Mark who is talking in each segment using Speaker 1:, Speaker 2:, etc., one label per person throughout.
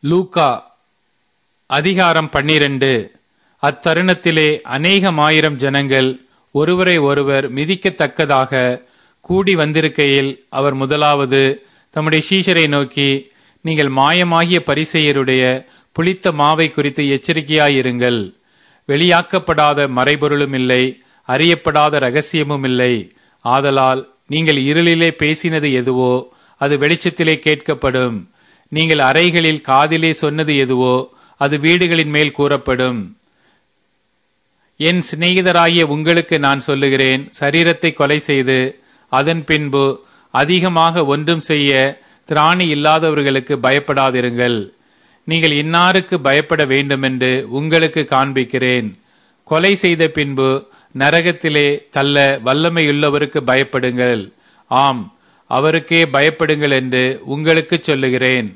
Speaker 1: லூக்கா அதிகாரம் பன்னிரண்டு அத்தருணத்திலே அநேகமாயிரம் ஜனங்கள் ஒருவரை ஒருவர் மிதிக்கத்தக்கதாக கூடி வந்திருக்கையில் அவர் முதலாவது தம்முடைய சீஷரை நோக்கி நீங்கள் மாயமாகிய பரிசெயருடைய புளித்த மாவை குறித்து எச்சரிக்கையாயிருங்கள் வெளியாக்கப்படாத மறைபொருளும் இல்லை அறியப்படாத ரகசியமும் இல்லை ஆதலால் நீங்கள் இருளிலே பேசினது எதுவோ அது வெளிச்சத்திலே கேட்கப்படும் நீங்கள் அறைகளில் காதிலே சொன்னது எதுவோ அது வீடுகளின் மேல் கூறப்படும் என் சிநேகிதராகிய உங்களுக்கு நான் சொல்லுகிறேன் சரீரத்தை கொலை செய்து அதன் பின்பு அதிகமாக ஒன்றும் செய்ய திராணி இல்லாதவர்களுக்கு பயப்படாதிருங்கள் நீங்கள் இன்னாருக்கு பயப்பட வேண்டுமென்று உங்களுக்கு காண்பிக்கிறேன் கொலை செய்த பின்பு நரகத்திலே தள்ள வல்லமையுள்ளவருக்கு பயப்படுங்கள் ஆம் அவருக்கே பயப்படுங்கள் என்று உங்களுக்கு சொல்லுகிறேன்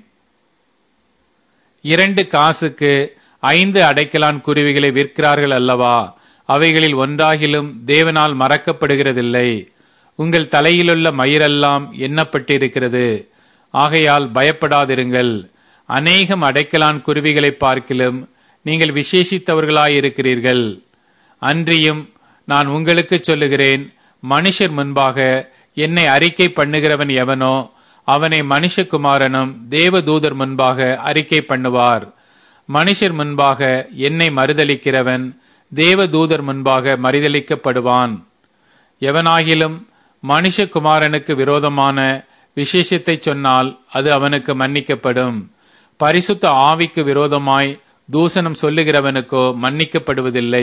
Speaker 1: இரண்டு காசுக்கு ஐந்து அடைக்கலான் குருவிகளை விற்கிறார்கள் அல்லவா அவைகளில் ஒன்றாகிலும் தேவனால் மறக்கப்படுகிறதில்லை உங்கள் தலையிலுள்ள மயிரெல்லாம் எண்ணப்பட்டிருக்கிறது ஆகையால் பயப்படாதிருங்கள் அநேகம் அடைக்கலான் குருவிகளை பார்க்கிலும் நீங்கள் விசேஷித்தவர்களாயிருக்கிறீர்கள் அன்றியும் நான் உங்களுக்கு சொல்லுகிறேன் மனுஷர் முன்பாக என்னை அறிக்கை பண்ணுகிறவன் எவனோ அவனை மனுஷகுமாரனும் தேவதூதர் முன்பாக அறிக்கை பண்ணுவார் மனுஷர் முன்பாக என்னை மறுதலிக்கிறவன் தேவதூதர் முன்பாக மறுதலிக்கப்படுவான் எவனாகிலும் மனுஷகுமாரனுக்கு விரோதமான விசேஷத்தை சொன்னால் அது அவனுக்கு மன்னிக்கப்படும் பரிசுத்த ஆவிக்கு விரோதமாய் தூசணம் சொல்லுகிறவனுக்கோ மன்னிக்கப்படுவதில்லை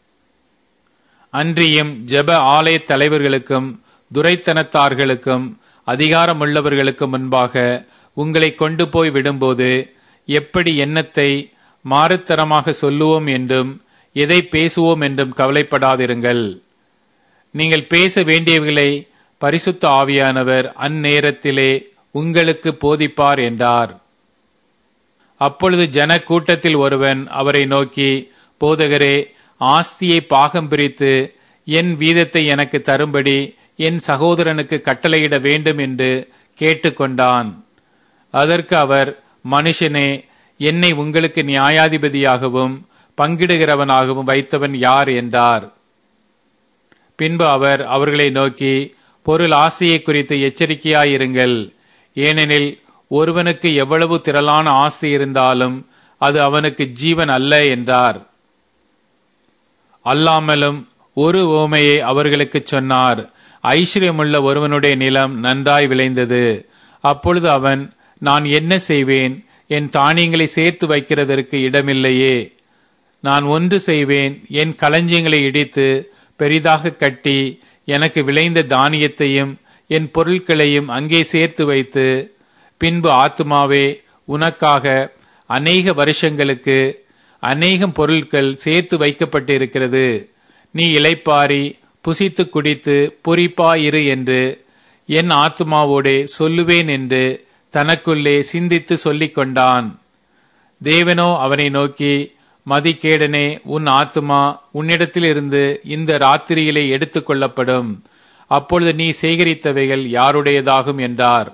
Speaker 1: அன்றியும் ஜெப ஆலய தலைவர்களுக்கும் துரைத்தனத்தார்களுக்கும் அதிகாரமுள்ளவர்களுக்கு முன்பாக உங்களை கொண்டு போய் விடும்போது எப்படி எண்ணத்தை மாறுத்தரமாக சொல்லுவோம் என்றும் எதை பேசுவோம் என்றும் கவலைப்படாதிருங்கள் நீங்கள் பேச வேண்டியவர்களை பரிசுத்த ஆவியானவர் அந்நேரத்திலே உங்களுக்கு போதிப்பார் என்றார் அப்பொழுது ஜன கூட்டத்தில் ஒருவன் அவரை நோக்கி போதகரே ஆஸ்தியை பாகம் பிரித்து என் வீதத்தை எனக்கு தரும்படி என் சகோதரனுக்கு கட்டளையிட வேண்டும் என்று கேட்டுக்கொண்டான் அதற்கு அவர் மனுஷனே என்னை உங்களுக்கு நியாயாதிபதியாகவும் பங்கிடுகிறவனாகவும் வைத்தவன் யார் என்றார் பின்பு அவர் அவர்களை நோக்கி பொருள் ஆசையை குறித்து எச்சரிக்கையாயிருங்கள் ஏனெனில் ஒருவனுக்கு எவ்வளவு திரளான ஆஸ்தி இருந்தாலும் அது அவனுக்கு ஜீவன் அல்ல என்றார் அல்லாமலும் ஒரு ஓமையை அவர்களுக்கு சொன்னார் ஐஸ்வர்யமுள்ள ஒருவனுடைய நிலம் நன்றாய் விளைந்தது அப்பொழுது அவன் நான் என்ன செய்வேன் என் தானியங்களை சேர்த்து வைக்கிறதற்கு இடமில்லையே நான் ஒன்று செய்வேன் என் களஞ்சியங்களை இடித்து பெரிதாக கட்டி எனக்கு விளைந்த தானியத்தையும் என் பொருட்களையும் அங்கே சேர்த்து வைத்து பின்பு ஆத்மாவே உனக்காக அநேக வருஷங்களுக்கு அநேகம் பொருட்கள் சேர்த்து வைக்கப்பட்டிருக்கிறது நீ இளைப்பாரி புசித்து குடித்து பொறிப்பாயிரு என்று என் ஆத்மாவோடே சொல்லுவேன் என்று தனக்குள்ளே சிந்தித்து சொல்லிக் கொண்டான் தேவனோ அவனை நோக்கி மதிகேடனே உன் ஆத்மா உன்னிடத்திலிருந்து இந்த ராத்திரியிலே எடுத்துக் கொள்ளப்படும் அப்பொழுது நீ சேகரித்தவைகள் யாருடையதாகும் என்றார்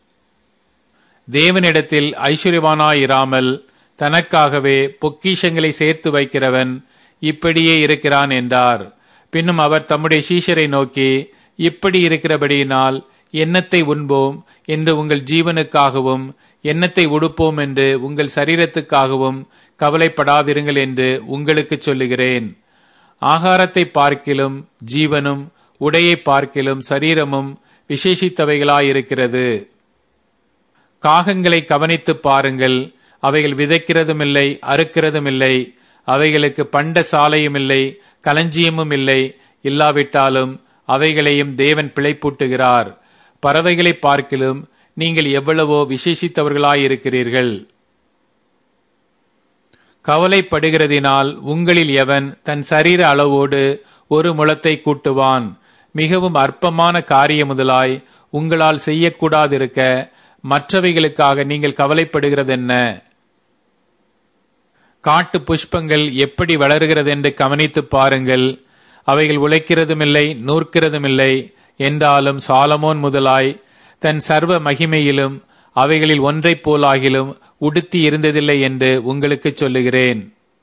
Speaker 1: தேவனிடத்தில் ஐஸ்வர்யவானாயிராமல் தனக்காகவே பொக்கிஷங்களை சேர்த்து வைக்கிறவன் இப்படியே இருக்கிறான் என்றார் பின்னும் அவர் தம்முடைய சீஷரை நோக்கி இப்படி இருக்கிறபடியினால் எண்ணத்தை உண்போம் என்று உங்கள் ஜீவனுக்காகவும் எண்ணத்தை உடுப்போம் என்று உங்கள் சரீரத்துக்காகவும் கவலைப்படாதிருங்கள் என்று உங்களுக்கு சொல்லுகிறேன் ஆகாரத்தை பார்க்கிலும் ஜீவனும் உடையை பார்க்கிலும் சரீரமும் விசேஷித்தவைகளாயிருக்கிறது காகங்களை கவனித்து பாருங்கள் அவைகள் விதைக்கிறதும் இல்லை அறுக்கிறதும் இல்லை அவைகளுக்கு பண்ட சாலையும் இல்லை களஞ்சியமும் இல்லை இல்லாவிட்டாலும் அவைகளையும் தேவன் பிழைப்பூட்டுகிறார் பறவைகளை பார்க்கிலும் நீங்கள் எவ்வளவோ விசேஷித்தவர்களாயிருக்கிறீர்கள் கவலைப்படுகிறதினால் உங்களில் எவன் தன் சரீர அளவோடு ஒரு முளத்தை கூட்டுவான் மிகவும் அற்பமான காரியம் முதலாய் உங்களால் செய்யக்கூடாதிருக்க மற்றவைகளுக்காக நீங்கள் கவலைப்படுகிறதென்ன காட்டு புஷ்பங்கள் எப்படி வளருகிறது என்று கவனித்து பாருங்கள் அவைகள் உழைக்கிறதுமில்லை நூற்கிறதுமில்லை என்றாலும் சாலமோன் முதலாய் தன் சர்வ மகிமையிலும் அவைகளில் ஒன்றைப் போலாகிலும் உடுத்தி இருந்ததில்லை என்று உங்களுக்கு சொல்லுகிறேன்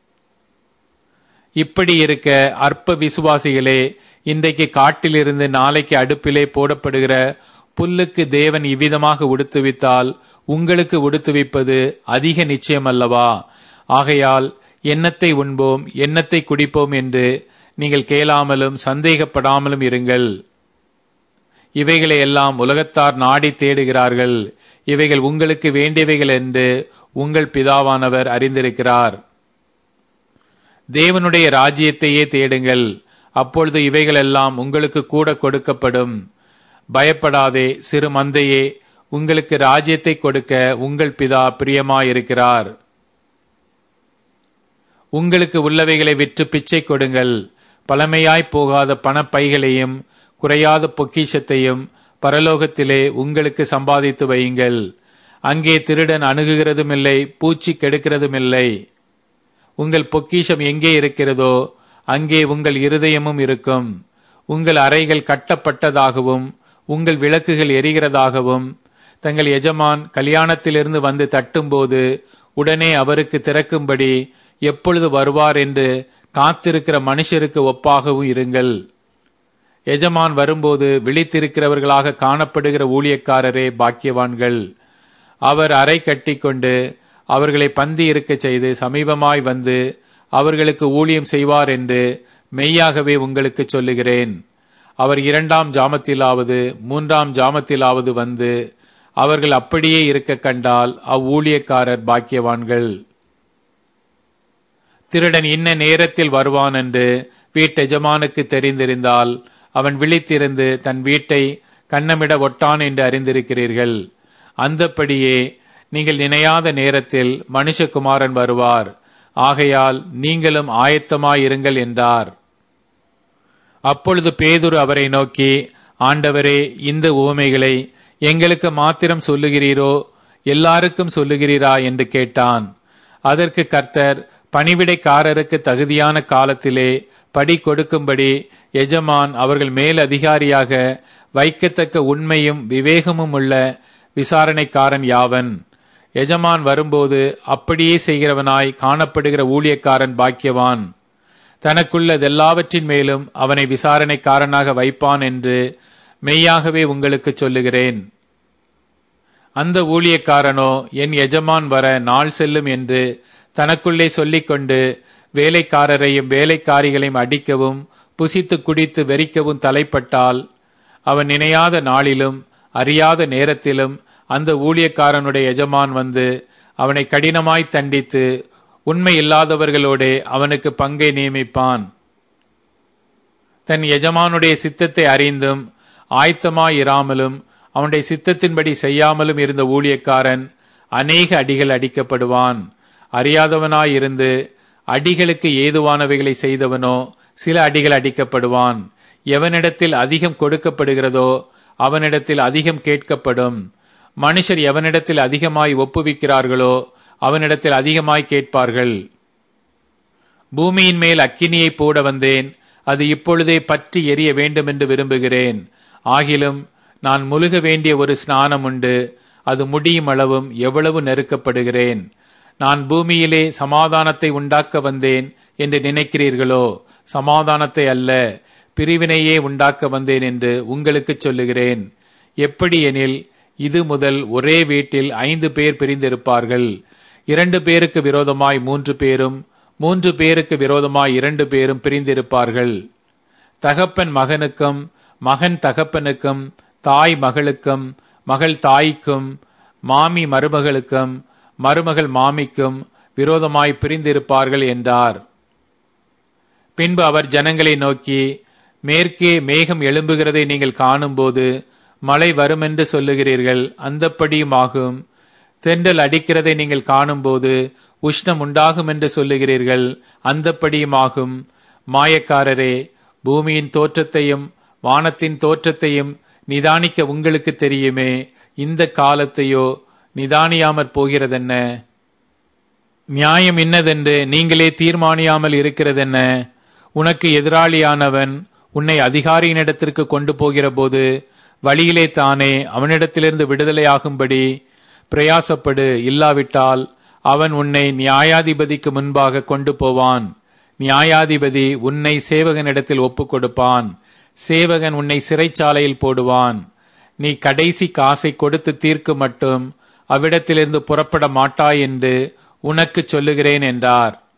Speaker 1: இப்படி இருக்க அற்ப விசுவாசிகளே இன்றைக்கு காட்டிலிருந்து நாளைக்கு அடுப்பிலே போடப்படுகிற புல்லுக்கு தேவன் இவ்விதமாக உடுத்துவித்தால் உங்களுக்கு உடுத்துவிப்பது அதிக நிச்சயம் அல்லவா ஆகையால் எண்ணத்தை உண்போம் எண்ணத்தை குடிப்போம் என்று நீங்கள் கேளாமலும் சந்தேகப்படாமலும் இருங்கள் இவைகளை எல்லாம் உலகத்தார் நாடி தேடுகிறார்கள் இவைகள் உங்களுக்கு வேண்டியவைகள் என்று உங்கள் பிதாவானவர் அறிந்திருக்கிறார் தேவனுடைய ராஜ்யத்தையே தேடுங்கள் அப்பொழுது இவைகளெல்லாம் உங்களுக்கு கூட கொடுக்கப்படும் பயப்படாதே சிறு மந்தையே உங்களுக்கு ராஜ்யத்தை கொடுக்க உங்கள் பிதா பிரியமாயிருக்கிறார் உங்களுக்கு உள்ளவைகளை விற்று பிச்சை கொடுங்கள் பழமையாய் போகாத பணப்பைகளையும் குறையாத பொக்கிஷத்தையும் பரலோகத்திலே உங்களுக்கு சம்பாதித்து வையுங்கள் அங்கே திருடன் அணுகுகிறதும் இல்லை பூச்சி கெடுக்கிறதும் இல்லை உங்கள் பொக்கிஷம் எங்கே இருக்கிறதோ அங்கே உங்கள் இருதயமும் இருக்கும் உங்கள் அறைகள் கட்டப்பட்டதாகவும் உங்கள் விளக்குகள் எரிகிறதாகவும் தங்கள் எஜமான் கல்யாணத்திலிருந்து வந்து தட்டும்போது உடனே அவருக்கு திறக்கும்படி எப்பொழுது வருவார் என்று காத்திருக்கிற மனுஷருக்கு ஒப்பாகவும் இருங்கள் எஜமான் வரும்போது விழித்திருக்கிறவர்களாக காணப்படுகிற ஊழியக்காரரே பாக்கியவான்கள் அவர் அறை கட்டிக்கொண்டு அவர்களை பந்தி இருக்கச் செய்து சமீபமாய் வந்து அவர்களுக்கு ஊழியம் செய்வார் என்று மெய்யாகவே உங்களுக்கு சொல்லுகிறேன் அவர் இரண்டாம் ஜாமத்திலாவது மூன்றாம் ஜாமத்திலாவது வந்து அவர்கள் அப்படியே இருக்க கண்டால் அவ்வூழியக்காரர் பாக்கியவான்கள் திருடன் இன்ன நேரத்தில் வருவான் என்று வீட்டெஜமானுக்கு தெரிந்திருந்தால் அவன் விழித்திருந்து தன் வீட்டை கண்ணமிட ஒட்டான் என்று அறிந்திருக்கிறீர்கள் அந்தப்படியே நீங்கள் நினையாத நேரத்தில் மனுஷகுமாரன் வருவார் ஆகையால் நீங்களும் ஆயத்தமாயிருங்கள் என்றார் அப்பொழுது பேதுரு அவரை நோக்கி ஆண்டவரே இந்த உவமைகளை எங்களுக்கு மாத்திரம் சொல்லுகிறீரோ எல்லாருக்கும் சொல்லுகிறீரா என்று கேட்டான் அதற்கு கர்த்தர் பணிவிடைக்காரருக்கு தகுதியான காலத்திலே படி கொடுக்கும்படி எஜமான் அவர்கள் மேல் அதிகாரியாக வைக்கத்தக்க உண்மையும் விவேகமும் உள்ள விசாரணைக்காரன் யாவன் எஜமான் வரும்போது அப்படியே செய்கிறவனாய் காணப்படுகிற ஊழியக்காரன் பாக்கியவான் தனக்குள்ளதெல்லாவற்றின் மேலும் அவனை விசாரணைக்காரனாக வைப்பான் என்று மெய்யாகவே உங்களுக்கு சொல்லுகிறேன் அந்த ஊழியக்காரனோ என் எஜமான் வர நாள் செல்லும் என்று தனக்குள்ளே சொல்லிக்கொண்டு வேலைக்காரரையும் வேலைக்காரிகளையும் அடிக்கவும் புசித்து குடித்து வெறிக்கவும் தலைப்பட்டால் அவன் நினையாத நாளிலும் அறியாத நேரத்திலும் அந்த ஊழியக்காரனுடைய எஜமான் வந்து அவனை கடினமாய் தண்டித்து உண்மை இல்லாதவர்களோடே அவனுக்கு பங்கை நியமிப்பான் தன் எஜமானுடைய சித்தத்தை அறிந்தும் ஆயத்தமாயிராமலும் அவனுடைய சித்தத்தின்படி செய்யாமலும் இருந்த ஊழியக்காரன் அநேக அடிகள் அடிக்கப்படுவான் அறியாதவனாயிருந்து அடிகளுக்கு ஏதுவானவைகளை செய்தவனோ சில அடிகள் அடிக்கப்படுவான் எவனிடத்தில் அதிகம் கொடுக்கப்படுகிறதோ அவனிடத்தில் அதிகம் கேட்கப்படும் மனுஷர் எவனிடத்தில் அதிகமாய் ஒப்புவிக்கிறார்களோ அவனிடத்தில் அதிகமாய் கேட்பார்கள் பூமியின் மேல் அக்கினியை போட வந்தேன் அது இப்பொழுதே பற்றி எரிய வேண்டும் என்று விரும்புகிறேன் ஆகிலும் நான் முழுக வேண்டிய ஒரு ஸ்நானம் உண்டு அது முடியும் அளவும் எவ்வளவு நெருக்கப்படுகிறேன் நான் பூமியிலே சமாதானத்தை உண்டாக்க வந்தேன் என்று நினைக்கிறீர்களோ சமாதானத்தை அல்ல பிரிவினையே உண்டாக்க வந்தேன் என்று உங்களுக்கு சொல்லுகிறேன் எப்படி எனில் இது முதல் ஒரே வீட்டில் ஐந்து பேர் பிரிந்திருப்பார்கள் இரண்டு பேருக்கு விரோதமாய் மூன்று பேரும் மூன்று பேருக்கு விரோதமாய் இரண்டு பேரும் பிரிந்திருப்பார்கள் தகப்பன் மகனுக்கும் மகன் தகப்பனுக்கும் தாய் மகளுக்கும் மகள் தாய்க்கும் மாமி மருமகளுக்கும் மருமகள் மாமிக்கும் விரோதமாய் பிரிந்திருப்பார்கள் என்றார் பின்பு அவர் ஜனங்களை நோக்கி மேற்கே மேகம் எழும்புகிறதை நீங்கள் காணும்போது மழை வருமென்று சொல்லுகிறீர்கள் அந்தப்படியும் ஆகும் தென்றல் அடிக்கிறதை நீங்கள் காணும்போது உஷ்ணம் உண்டாகும் என்று சொல்லுகிறீர்கள் அந்தப்படியும் ஆகும் மாயக்காரரே பூமியின் தோற்றத்தையும் வானத்தின் தோற்றத்தையும் நிதானிக்க உங்களுக்கு தெரியுமே இந்த காலத்தையோ நிதானியாமற் போகிறதென்ன நியாயம் இன்னதென்று நீங்களே தீர்மானியாமல் இருக்கிறதென்ன உனக்கு எதிராளியானவன் உன்னை அதிகாரியினிடத்திற்கு கொண்டு போகிற போது வழியிலே தானே அவனிடத்திலிருந்து விடுதலையாகும்படி பிரயாசப்படு இல்லாவிட்டால் அவன் உன்னை நியாயாதிபதிக்கு முன்பாக கொண்டு போவான் நியாயாதிபதி உன்னை சேவகனிடத்தில் ஒப்புக் கொடுப்பான் சேவகன் உன்னை சிறைச்சாலையில் போடுவான் நீ கடைசி காசை கொடுத்து தீர்க்கு மட்டும் அவ்விடத்திலிருந்து புறப்பட மாட்டாய் என்று உனக்கு சொல்லுகிறேன் என்றார்